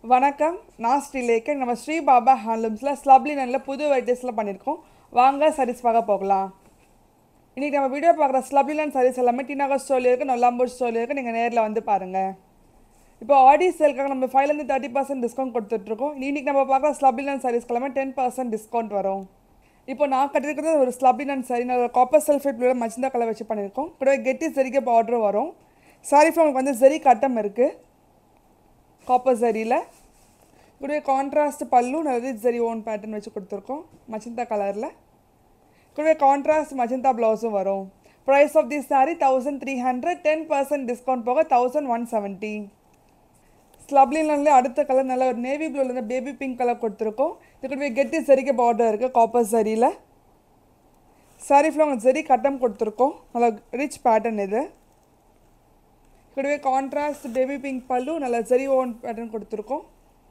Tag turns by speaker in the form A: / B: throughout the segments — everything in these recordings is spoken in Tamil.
A: வணக்கம் நான் ஸ்ரீலேக்கன் நம்ம ஸ்ரீ பாபா ஹேண்ட்லூம்ஸில் ஸ்லப்லினனில் புது வெரைட்டிஸில் பண்ணியிருக்கோம் வாங்க சாரீஸ் பார்க்க போகலாம் இன்றைக்கி நம்ம வீடியோ பார்க்குற ஸ்லப்லினன் சாரீஸ் எல்லாமே டினாகர் ஸ்டோரில் இருக்குது நொல்லாம்பூர் ஸ்டோரில் இருக்குது நீங்கள் நேரில் வந்து பாருங்கள் இப்போ ஆடி சேல்க்காக நம்ம ஃபைவ்லேருந்து தேர்ட்டி பர்சன்ட் டிஸ்கவுண்ட் கொடுத்துட்ருக்கோம் இன்னைக்கு நம்ம பார்க்குற ஸ்லப்லினன் சாரீஸ்க்கு எல்லாமே டென் பர்சன்ட் டிஸ்கவுண்ட் வரும் இப்போ நான் கட்டிருக்கிறது ஒரு ஸ்லப்லினன் சாரி நான் காப்பர் சல்ஃபேட் ப்ளூவில் மச்சிந்தா கலர் வச்சு பண்ணியிருக்கோம் கூட கெட்டி ஜெரிக்க பார்டர் வரும் சாரி ஃப்ரம் வந்து ஜெரி கட்டம் இருக்குது காப்பர் ஜரியில் கூடவே கான்ட்ராஸ்ட் பல்லு நல்லது ஜரி ஓன் பேட்டர்ன் வச்சு கொடுத்துருக்கோம் மச்சிந்தா கலரில் கூடவே கான்ட்ராஸ்ட் மச்சிந்தா ப்ளவுஸும் வரும் price of the sari thousand three hundred ten percent discount போக தௌசண்ட் ஒன் செவன்ட்டி ஸ்லப்லின்ல அடுத்த கலர் நல்ல ஒரு நேவி ப்ளூவில் இருந்து பேபி பிங்க் கலர் கொடுத்துருக்கோம் இது கூடவே கெட்டி சரிக்க பார்டர் இருக்குது காப்பர் சரியில் சாரி ஃப்ளவர் ஜரி கட்டம் கொடுத்துருக்கோம் நல்ல ரிச் பேட்டர்ன் இது கூடவே கான்ட்ராஸ்ட் பேபி பிங்க் பல்லு நல்ல ஜரி ஓன் பேட்டர்ன் கொடுத்துருக்கோம்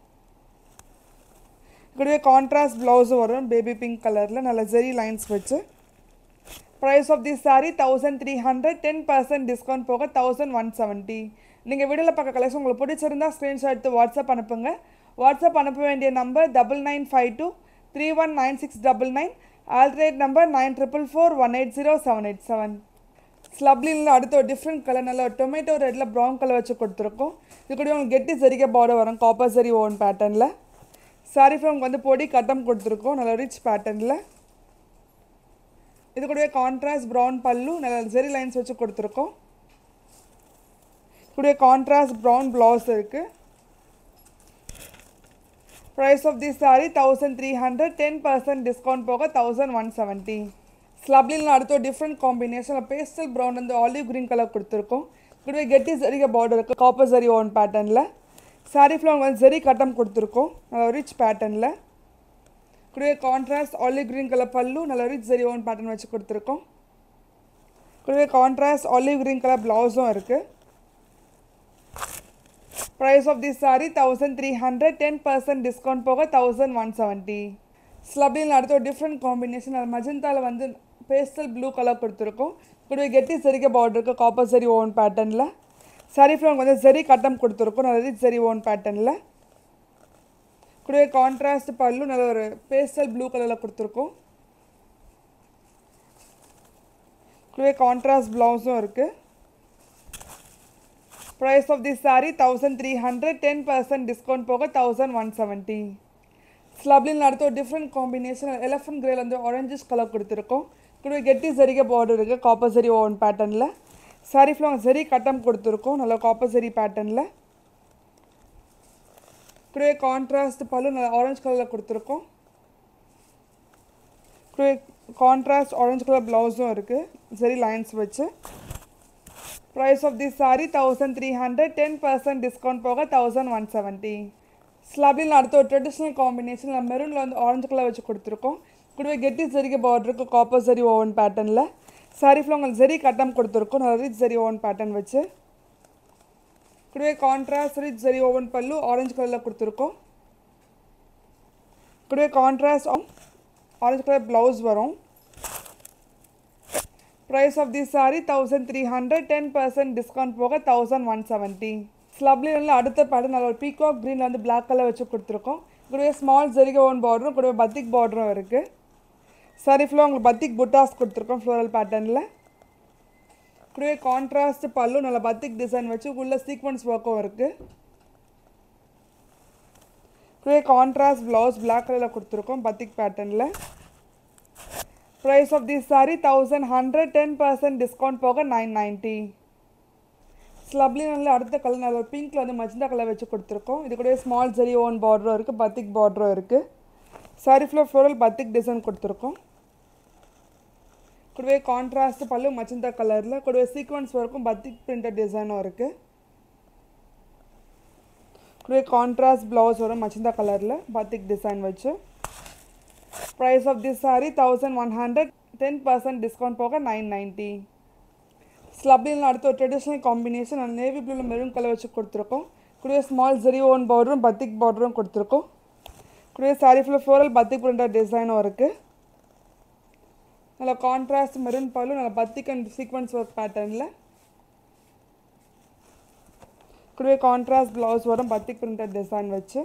A: கூடவே கான்ட்ராஸ்ட் ப்ளவுஸும் வரும் பேபி பிங்க் கலரில் நல்ல ஜெரி லைன்ஸ் வச்சு price of the sari thousand three hundred ten percent discount போக தௌசண்ட் ஒன் செவன்ட்டி நீங்கள் வீடியோவில் பார்க்க கலெக்ஷன் உங்களுக்கு பிடிச்சிருந்தா ஸ்க்ரீன்ஷாட் எடுத்து வாட்ஸ்அப் அனுப்புங்க வாட்ஸ்அப் அனுப்ப வேண்டிய number double nine five two three one nine six double nine alternate number nine triple four one eight zero seven eight seven ஸ்லப்லினில் அடுத்த ஒரு டிஃப்ரெண்ட் கலர் நல்ல ஒரு டொமேட்டோ ரெட்டில் ப்ரௌன் கலர் வச்சு கொடுத்துருக்கோம் இது கூட உங்களுக்கு கெட்டி சரிக்க பார்டர் வரும் காப்பர் சரி ஓன் பேட்டர்னில் சாரி ஃப்ரம் வந்து பொடி கட்டம் கொடுத்துருக்கோம் நல்ல ரிச் பேட்டர்னில் இது கூடவே கான்ட்ராஸ்ட் ப்ரௌன் பல்லு நல்ல ஜெரி லைன்ஸ் வச்சு கொடுத்துருக்கோம் கூடவே கான்ட்ராஸ்ட் ப்ரௌன் ப்ளவுஸ் இருக்குது price of the sari thousand three hundred ten percent discount போக தௌசண்ட் ஒன் செவன்ட்டி ஸ்லப்லில் அடுத்த ஒரு டிஃப்ரெண்ட் காம்பினேஷன் பேஸ்டல் ப்ரௌன் வந்து ஆலிவ் க்ரீன் கலர் கொடுத்துருக்கோம் கூடவே கெட்டி சரிக பார்டர் இருக்குது காப்பர் சரி ஓன் பேட்டர்னில் சாரி ஃப்ளவர் வந்து ஜெரி கட்டம் கொடுத்துருக்கோம் நல்ல ரிச் பேட்டர்னில் கூடவே கான்ட்ராஸ்ட் ஆலிவ் க்ரீன் கலர் பல்லு நல்ல ரிச் ஜெரி ஓன் பேட்டர்ன் வச்சு கொடுத்துருக்கோம் கூடவே கான்ட்ராஸ்ட் ஆலிவ் க்ரீன் கலர் ப்ளவுஸும் இருக்குது price of the sari thousand three hundred ten percent discount போக தௌசண்ட் ஒன் செவன்ட்டி ஸ்லப்லின் அடுத்த ஒரு டிஃப்ரெண்ட் காம்பினேஷன் அது மஜந்தாவில் வந்து பேஸ்டல் ப்ளூ கலர் கொடுத்துருக்கோம் கூடவே கெட்டி சரிக்க பார்டர் இருக்குது காப்பர் சரி ஓன் பேட்டர்னில் சாரி ஃப்ளவர் வந்து ஜெரி கட்டம் கொடுத்துருக்கோம் நல்ல ரிச் ஜெரி ஓன் பேட்டர்னில் கூடவே கான்ட்ராஸ்ட் பல்லு நல்ல ஒரு பேஸ்டல் ப்ளூ கலரில் கொடுத்துருக்கோம் கூடவே கான்ட்ராஸ்ட் ப்ளவுஸும் இருக்குது price of the sari thousand three hundred ten percent discount போக தௌசண்ட் ஒன் செவன்ட்டி ஸ்லப்லின் அடுத்த ஒரு டிஃப்ரெண்ட் காம்பினேஷன் எலஃபண்ட் கிரேல வந்து ஆரஞ்சிஷ் கலர் கொடுத்துருக்கோம் கூடவே கெட்டி சரிக பார்டர் இருக்குது காப்பர் சரி ஓன் பேட்டர்னில் சாரி ஃப்ளவர் சரி கட்டம் கொடுத்துருக்கோம் நல்ல காப்பர் சரி பேட்டர்னில் கூடவே கான்ட்ராஸ்ட் பல்லு நல்ல ஆரஞ்சு கலரில் கொடுத்துருக்கோம் கூடவே கான்ட்ராஸ்ட் ஆரஞ்சு கலர் ப்ளவுஸும் இருக்குது சரி லைன்ஸ் வச்சு price of the sari thousand three hundred ten percent discount போக தௌசண்ட் ஒன் செவன்ட்டி ஸ்லபில் அடுத்த ஒரு ட்ரெடிஷ்னல் காம்பினேஷன் மெரூனில் வந்து ஆரஞ்சு கலர் வச்சு கொடுத்துருக்கோம் கூடவே கெட்டி சரிக்க பார்டருக்கு காப்பர் சரி ஓவன் பேட்டர்னில் சாரி ஃபுல்லாக உங்களுக்கு ஜெரி கட்டம் கொடுத்துருக்கோம் நல்ல ரிச் ஜெரி ஓவன் பேட்டர்ன் வச்சு கூடவே கான்ட்ராஸ்ட் ரிச் ஜெரி ஓவன் பல்லு ஆரஞ்சு கலரில் கொடுத்துருக்கோம் கூடவே கான்ட்ராஸ்ட் ஆரஞ்சு கலர் ப்ளவுஸ் வரும் price of the sari thousand three hundred ten percent discount போக தௌசண்ட் ஒன் செவன்ட்டி ஸ்லப்லினில் அடுத்த பேட்டர்ன் நல்ல ஒரு பீகாக் க்ரீனில் வந்து பிளாக் கலர் வச்சு கொடுத்துருக்கோம் கூடவே ஸ்மால் ஜெரிக ஓன் பார்டரும் கூடவே பத்திக் பார்டரும் இருக்குது சாரி ஃபுல்லாக உங்களுக்கு பத்திக் புட்டாஸ் கொடுத்துருக்கோம் ஃப்ளோரல் பேட்டர்னில் கூடவே கான்ட்ராஸ்ட் பல்லு நல்ல பத்திக் டிசைன் வச்சு உள்ள சீக்வன்ஸ் ஒர்க்கும் இருக்குது கூடவே கான்ட்ராஸ்ட் ப்ளவுஸ் பிளாக் கலரில் கொடுத்துருக்கோம் பத்திக் பேட்டர்னில் price of the sari thousand hundred ten percent discount போக நைன் நைன்ட்டி ஸ்லப்லினில் அடுத்த கலர் நல்ல ஒரு பிங்க்கில் வந்து மஜந்தா கலர் வச்சு கொடுத்துருக்கோம் இது கூட ஸ்மால் ஜெரி ஓன் பார்டரும் இருக்குது பத்திக் பார்டரும் இருக்குது சாரி ஃப்ளோர் ஃப்ளோரல் பத்திக் டிசைன் கொடுத்துருக்கோம் கூடவே கான்ட்ராஸ்ட் பல்லு மச்சந்தா கலரில் கூடவே சீக்வன்ஸ் ஒர்க்கும் பத்திக் பிரிண்டட் டிசைனும் இருக்குது கூடவே கான்ட்ராஸ்ட் ப்ளவுஸ் வரும் மச்சந்தா கலரில் பத்திக் டிசைன் வச்சு price of this sari thousand one hundred ten percent discount போக நைன் நைன்ட்டி ஸ்லப்லினில் அடுத்த ஒரு ட்ரெடிஷ்னல் காம்பினேஷன் அந்த நேவி ப்ளூவில் மெரூன் கலர் வச்சு கொடுத்துருக்கோம் கூடவே ஸ்மால் ஜெரி ஓன் பார்டரும் பத்திக் பார்டரும் கொடுத்துருக்கோம் கூடவே சாரி ஃபுல்லாக ஃப்ளோரல் பத்திக் பிரிண்டட் டிசைனும் இருக்குது நல்ல கான்ட்ராஸ்ட் மெரூன் பல்லு நல்ல பத்திக் அண்ட் சீக்வன்ஸ் ஒர்க் பேட்டர்னில் கூடவே கான்ட்ராஸ்ட் ப்ளவுஸ் வரும் பத்திக் பிரிண்டட் டிசைன் வச்சு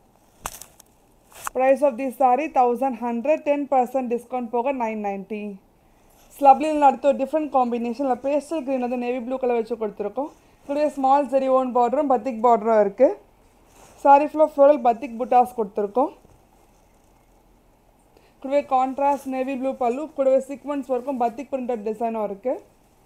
A: price of the sari thousand hundred ten percent discount போக நைன் நைன்ட்டி ஸ்லப்லில் அடுத்த ஒரு டிஃப்ரெண்ட் காம்பினேஷனில் பேஸ்டல் க்ரீன் வந்து நேவி ப்ளூ கலர் வச்சு கொடுத்துருக்கோம் கூடவே ஸ்மால் ஜெரி ஓன் பார்டரும் பத்திக் பார்டரும் இருக்குது சாரி ஃபுல்லாக ஃப்ளோரல் பத்திக் புட்டாஸ் கொடுத்துருக்கோம் கூடவே கான்ட்ராஸ்ட் நேவி ப்ளூ பல்லு கூடவே சீக்வன்ஸ் ஒர்க்கும் பத்திக் பிரிண்டட் டிசைனும் இருக்குது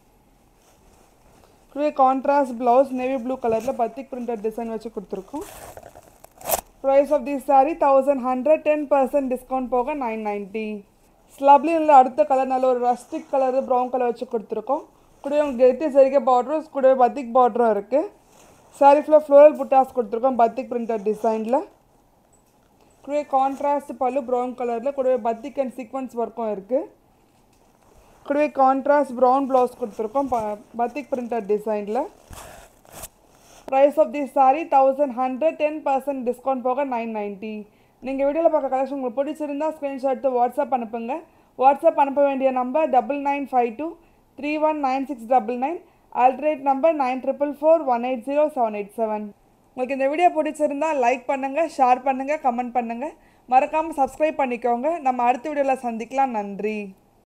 A: கூடவே கான்ட்ராஸ்ட் ப்ளவுஸ் நேவி ப்ளூ கலரில் பத்திக் பிரிண்டட் டிசைன் வச்சு கொடுத்துருக்கோம் price of the sari thousand hundred ten percent discount போக நைன் நைன்ட்டி ஸ்லப்லினில் அடுத்த கலர் நல்ல ஒரு ரஸ்டிக் கலரு ப்ரௌன் கலர் வச்சு கொடுத்துருக்கோம் கூடவே உங்களுக்கு கெட்டி சரிக்க பார்டரும் கூடவே பத்திக் பார்டரும் இருக்குது சாரி ஃபுல்லாக ஃப்ளோரல் புட்டாஸ் கொடுத்துருக்கோம் பத்திக் பிரிண்டட் டிசைனில் கூடவே கான்ட்ராஸ்ட் பல்லு ப்ரௌன் கலரில் கூடவே பத்திக் அண்ட் சீக்வன்ஸ் ஒர்க்கும் இருக்குது கூடவே கான்ட்ராஸ்ட் ப்ரௌன் ப்ளவுஸ் கொடுத்துருக்கோம் ப பத்திக் பிரிண்டட் டிசைனில் price of the sari thousand hundred ten percent discount போக நைன் நைன்ட்டி நீங்கள் வீடியோவில் பார்க்க கலெக்ஷன் உங்களுக்கு பிடிச்சிருந்தா ஸ்க்ரீன்ஷாட் எடுத்து வாட்ஸ்அப் அனுப்புங்க வாட்ஸ்அப் அனுப்ப வேண்டிய number double nine five two three one nine six double nine alternate number nine triple four one eight zero seven eight seven உங்களுக்கு இந்த வீடியோ பிடிச்சிருந்தா லைக் பண்ணுங்கள் ஷேர் பண்ணுங்கள் கமெண்ட் பண்ணுங்கள் மறக்காமல் சப்ஸ்கிரைப் பண்ணிக்கோங்க நம்ம அடுத்த வீடியோவில் சந்திக்கலாம் நன்றி